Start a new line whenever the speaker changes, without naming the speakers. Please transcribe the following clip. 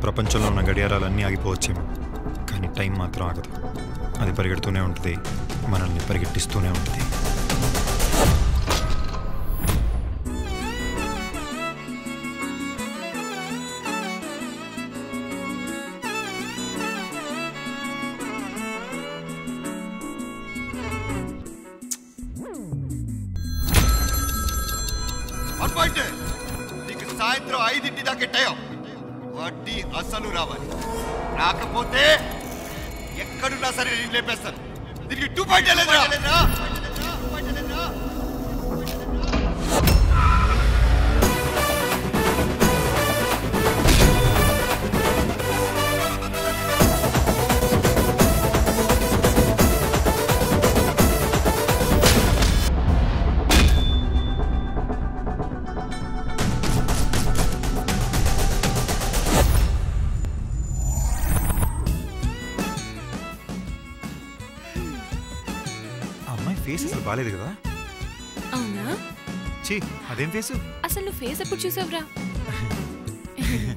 ప్రపంచంలో ఉన్న గడియారాలన్నీ ఆగిపోవచ్చేమో కానీ టైం మాత్రం ఆగదు అది పరిగెడుతూనే ఉంటుంది మనల్ని పరిగెట్టిస్తూనే ఉంటుంది
అడ్వాంటే నీకు సాయంత్రం ఐదింటి దాకా టైం వడ్డీ అసలు రావాలి రాకపోతే ఎక్కడున్నా సరే నేను లేపేస్తాను దీనికి టూ పాయింట్ లేదురా
ఆ అమ్మాయి ఫేస్ అసలు బాగాలేదు కదా
అవునా
చీ అదేం ఫేసు
అసలు నువ్వు ఫేస్ ఎప్పుడు చూసావురా